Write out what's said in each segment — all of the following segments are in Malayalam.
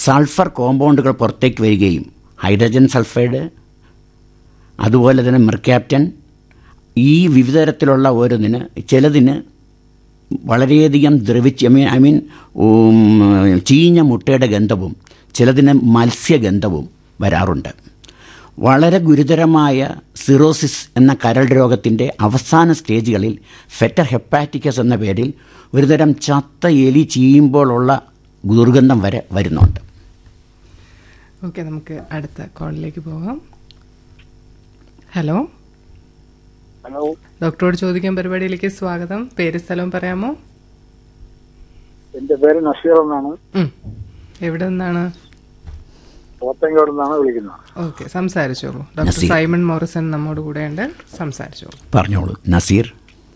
സൾഫർ കോമ്പൗണ്ടുകൾ പുറത്തേക്ക് വരികയും ഹൈഡ്രജൻ സൾഫൈഡ് അതുപോലെ തന്നെ മെർക്യാപ്റ്റൻ ഈ വിവിധ തരത്തിലുള്ള ഓരോന്നിന് ചിലതിന് വളരെയധികം ദ്രവിച്ച് ഐ മീൻ ഐ മീൻ ഉം, ചീഞ്ഞ മുട്ടയുടെ ഗന്ധവും ചിലതിന് മത്സ്യഗന്ധവും വരാറുണ്ട് വളരെ ഗുരുതരമായ സിറോസിസ് എന്ന കരൾ രോഗത്തിൻ്റെ അവസാന സ്റ്റേജുകളിൽ ഫെറ്റർ ഹെപ്പാറ്റിക്കസ് എന്ന പേരിൽ ഒരുതരം ചത്ത എലി ചീയുമ്പോഴുള്ള ദുർഗന്ധം വരെ വരുന്നുണ്ട് ഓക്കെ നമുക്ക് അടുത്ത കോളിലേക്ക് പോകാം ഹലോ ഹലോ ഡോക്ടറോട് ചോദിക്കാൻ പരിപാടിയിലേക്ക് സ്വാഗതം പേര് സ്ഥലവും പറയാമോ എന്റെ പേര് നസീർ എന്നാണ് ഉം. എവിടെ നിന്നാണ് പോത്തങ്കോട് നിന്നാണ് വിളിക്കുന്നത് ഓക്കെ സംസാരിച്ചോളൂ ഡോക്ടർ നസീർ. സൈമൺ മോറിസൺ നമ്മോട് കൂടെയുണ്ട് സംസാരിച്ചോളൂ പറഞ്ഞോളൂ നസീർ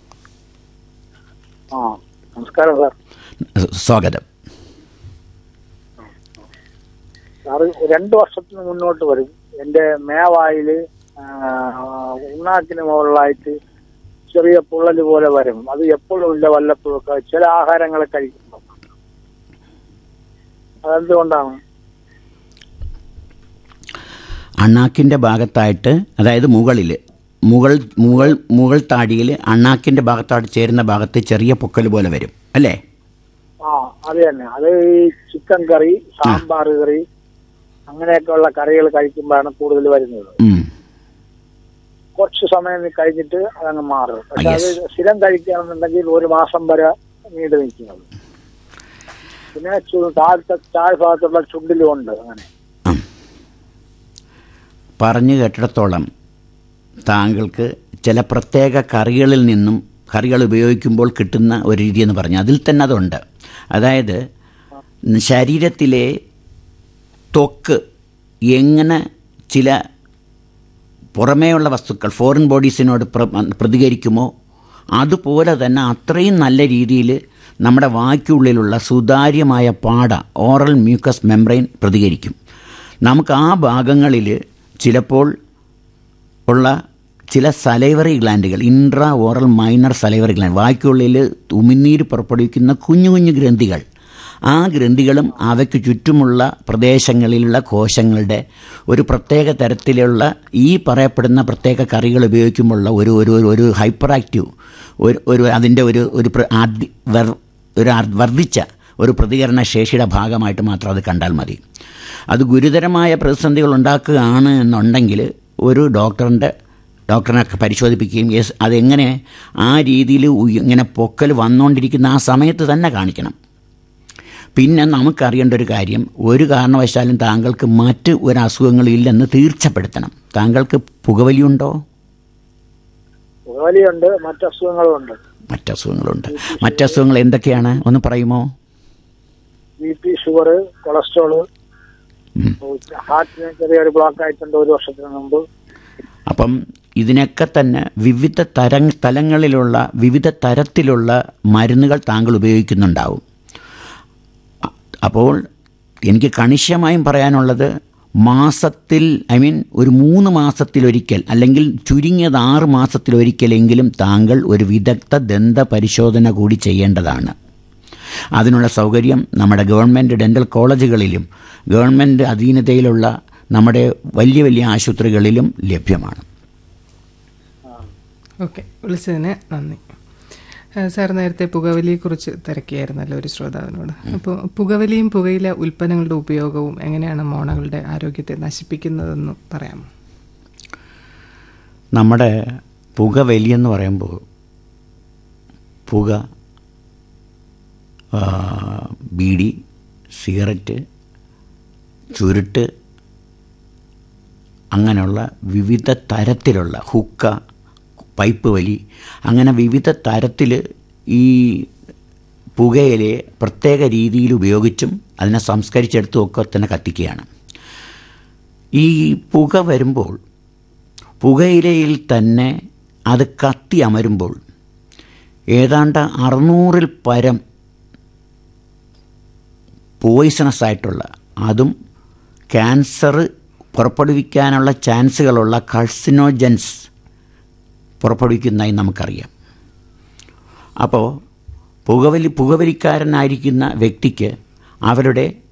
ആ നമസ്കാരം സാർ സ്വാഗതം സാറ് രണ്ടു വർഷത്തിന് മുന്നോട്ട് വരും എന്റെ മേവായില് ആ, ഉണ്ണാക്കിന് മുകളിലായിട്ട് ചെറിയ പൊള്ളല് പോലെ വരും അത് എപ്പോഴും ഇല്ല വല്ലപ്പോഴും ഒക്കെ ചില ആഹാരങ്ങൾ കഴിക്കുമ്പോൾ അതെന്തുകൊണ്ടാണ് അണ്ണാക്കിൻ്റെ ഭാഗത്തായിട്ട് അതായത് മുകളിൽ മുകൾ മുകൾ മുകൾ താടിയിൽ അണ്ണാക്കിൻ്റെ ഭാഗത്തായിട്ട് ചേരുന്ന ഭാഗത്ത് ചെറിയ പൊക്കൽ പോലെ വരും അല്ലേ ആ അത് തന്നെ അത് ഈ ചിക്കൻ കറി സാമ്പാർ കറി അങ്ങനെയൊക്കെയുള്ള കറികൾ കഴിക്കുമ്പോഴാണ് കൂടുതൽ വരുന്നത് ഉം. കുറച്ച് സമയം കഴിഞ്ഞിട്ട് അതങ്ങ് മാറും പക്ഷെ Yes. അത് സ്ഥിരം കഴിക്കുകയാണെന്നുണ്ടെങ്കിൽ ഒരു മാസം വരെ നീണ്ടു നിൽക്കുന്നത് പിന്നെ ചു- താഴത്തെ താഴ്ഭാഗത്തുള്ള ചുണ്ടിലും ഉണ്ട് അങ്ങനെ ഉം. പറഞ്ഞു കേട്ടിടത്തോളം താങ്കൾക്ക് ചില പ്രത്യേക കറികളിൽ നിന്നും കറികൾ ഉപയോഗിക്കുമ്പോൾ കിട്ടുന്ന ഒരു രീതി എന്ന് പറഞ്ഞു അതിൽ തന്നെ അതുണ്ട് അതായത് ശരീരത്തിലെ ത്വക്ക് എങ്ങനെ ചില പുറമേയുള്ള വസ്തുക്കൾ ഫോറിൻ ബോഡീസിനോട് പ്ര- പ്രതികരിക്കുമോ അതുപോലെ തന്നെ അത്രയും നല്ല രീതിയിൽ നമ്മുടെ വായ്ക്കുള്ളിലുള്ള സുതാര്യമായ പാട ഓറൽ മ്യൂക്കസ് മെംബ്രെയിൻ പ്രതികരിക്കും നമുക്ക് ആ ഭാഗങ്ങളിൽ ചിലപ്പോൾ ഉള്ള ചില സലൈവറി ഗ്ലാൻഡുകൾ intra oral minor salivary gland വായ്ക്കുള്ളിൽ ഉമിനീര് പുറപ്പെടുവിക്കുന്ന കുഞ്ഞു കുഞ്ഞു ഗ്രന്ഥികൾ ആ ഗ്രന്ഥികളും അവയ്ക്ക് ചുറ്റുമുള്ള പ്രദേശങ്ങളിലുള്ള കോശങ്ങളുടെ ഒരു പ്രത്യേക തരത്തിലുള്ള ഈ പറയപ്പെടുന്ന പ്രത്യേക കറികൾ ഉപയോഗിക്കുമ്പോഴുള്ള ഒരു ഒരു ഒരു- ഒരു ഹൈപ്പർ ആക്റ്റീവ് ഒരു ഒരു അതിൻ്റെ ഒരു ഒരു പ്ര- ആദ്യ- വർ- ഒരു അർ- വർദ്ധിച്ച ഒരു പ്രതികരണ ശേഷിയുടെ ഭാഗമായിട്ട് മാത്രം അത് കണ്ടാൽ മതി അത് ഗുരുതരമായ പ്രതിസന്ധികൾ ഉണ്ടാക്കുകയാണ് എന്നുണ്ടെങ്കിൽ ഒരു ഡോക്ടറിൻ്റെ ഡോക്ടറിനെ പരിശോധിപ്പിക്കുകയും യെസ് അതെങ്ങനെ ആ രീതിയിൽ ഉയ- ഇങ്ങനെ പൊക്കൽ വന്നുകൊണ്ടിരിക്കുന്ന ആ സമയത്ത് തന്നെ കാണിക്കണം പിന്നെ നമുക്കറിയേണ്ട ഒരു കാര്യം ഒരു കാരണവശാലും താങ്കൾക്ക് മറ്റ് ഒരു അസുഖങ്ങളില്ലെന്ന് തീർച്ചപ്പെടുത്തണം താങ്കൾക്ക് പുകവലിയുണ്ടോ പുകവലിയുണ്ട് മറ്റസുഖങ്ങളും ഉണ്ട് മറ്റസുഖങ്ങളുണ്ട് മറ്റസുഖങ്ങൾ എന്തൊക്കെയാണ് ഒന്ന് പറയുമോ ബി പി ഷുഗർ കൊളസ്ട്രോള് ഉം. ഹാർട്ടിന് ചെറിയൊരു ബ്ലോക്ക് ആയിട്ടുണ്ട് ഒരു വർഷത്തിന് മുമ്പ് അപ്പം ഇതിനൊക്കെ തന്നെ വിവിധ തര തലങ്ങളിലുള്ള വിവിധ തരത്തിലുള്ള മരുന്നുകൾ താങ്കൾ ഉപയോഗിക്കുന്നുണ്ടാവും അ- അപ്പോൾ എനിക്ക് കണിശമായും പറയാനുള്ളത് മാസത്തിൽ ഐ മീൻ ഒരു മൂന്ന് മാസത്തിലൊരിക്കൽ അല്ലെങ്കിൽ ചുരുങ്ങിയത് ആറ് മാസത്തിലൊരിക്കലെങ്കിലും താങ്കൾ ഒരു വിദഗ്ധ ദന്ത പരിശോധന കൂടി ചെയ്യേണ്ടതാണ് അതിനുള്ള സൗകര്യം നമ്മുടെ ഗവൺമെൻറ് ഡെൻ്റൽ കോളേജുകളിലും ഗവൺമെൻറ് അധീനതയിലുള്ള നമ്മുടെ വലിയ വലിയ ആശുപത്രികളിലും ലഭ്യമാണ് ഓക്കെ വിളിച്ചതിന് നന്ദി ആ, സാർ നേരത്തെ പുകവലിയെക്കുറിച്ച് തിരക്കിയായിരുന്നല്ലോ ഒരു ശ്രോതാവിനോട് അപ്പോൾ പുകവലിയും പുകയില ഉൽപ്പന്നങ്ങളുടെ ഉപയോഗവും എങ്ങനെയാണ് മോണകളുടെ ആരോഗ്യത്തെ നശിപ്പിക്കുന്നതെന്ന് പറയാമോ നമ്മുടെ പുക വലിയെന്ന് പറയുമ്പോൾ പുക ആ, ബീഡി സിഗരറ്റ് ചുരുട്ട് അങ്ങനെയുള്ള വിവിധ തരത്തിലുള്ള ഹുക്ക പൈപ്പ് വലി അങ്ങനെ വിവിധ തരത്തിൽ ഈ പുകയിലയെ പ്രത്യേക രീതിയിൽ ഉപയോഗിച്ചും അതിനെ സംസ്കരിച്ചെടുത്തും ഒക്കെ തന്നെ കത്തിക്കുകയാണ് ഈ പുക വരുമ്പോൾ പുകയിലയിൽ തന്നെ അത് കത്തി അമരുമ്പോൾ ഏതാണ്ട് അറുന്നൂറിൽ പരം പോയിസണസ് ആയിട്ടുള്ള അതും ക്യാൻസർ പുറപ്പെടുവിക്കാനുള്ള ചാൻസുകളുള്ള കൾസിനോജൻസ് പുറപ്പെടുവിക്കുന്നതായി നമുക്കറിയാം അപ്പോൾ പുകവലി പുകവലിക്കാരനായിരിക്കുന്ന വ്യക്തിക്ക് അവരുടെ